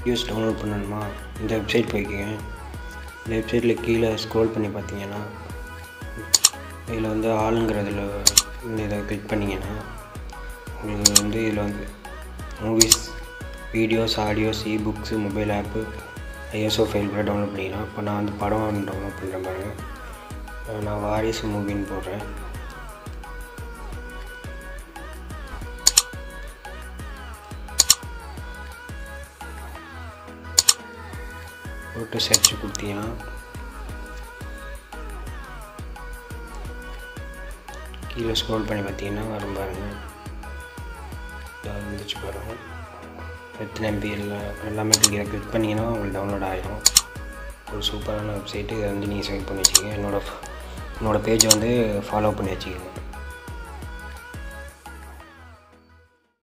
videos download பண்ணணுமா இந்த website போய்க்கோங்க இந்த வெப்சைட்டில் கீழே ஸ்க்ரோல் பண்ணி பார்த்தீங்கன்னா இதில் வந்து ஆளுங்கிறதுல இந்த இதை கிளிக் பண்ணிங்கன்னா உங்களுக்கு வந்து இதில் வந்து movies videos audios e books mobile app ISO file கூட டவுன்லோட் பண்ணிக்கலாம் இப்போ நான் வந்து படம் டவுன்லோட் பண்ணுறேன் பாருங்கள் நான் வாரிசு மூவின்னு போடுறேன் போட்டு சர்ச் கொடுத்தீங்கன்னா கீழே ஸ்க்ரோல் பண்ணி பார்த்தீங்கன்னா வரும் பாருங்கள் வந்துச்சு பாருங்கள் எத்தனை எம்பி எல்லாம் எல்லாமே கிளிக் கிளிக் பண்ணிங்கன்னா உங்களுக்கு டவுன்லோட் ஆகிடும் ஒரு சூப்பரான வெப்சைட்டு இதை வந்து நீங்கள் செலக்ட் பண்ணி வச்சுக்கோங்க என்னோடய என்னோடய பேஜை வந்து ஃபாலோ பண்ணி வச்சுக்கோங்க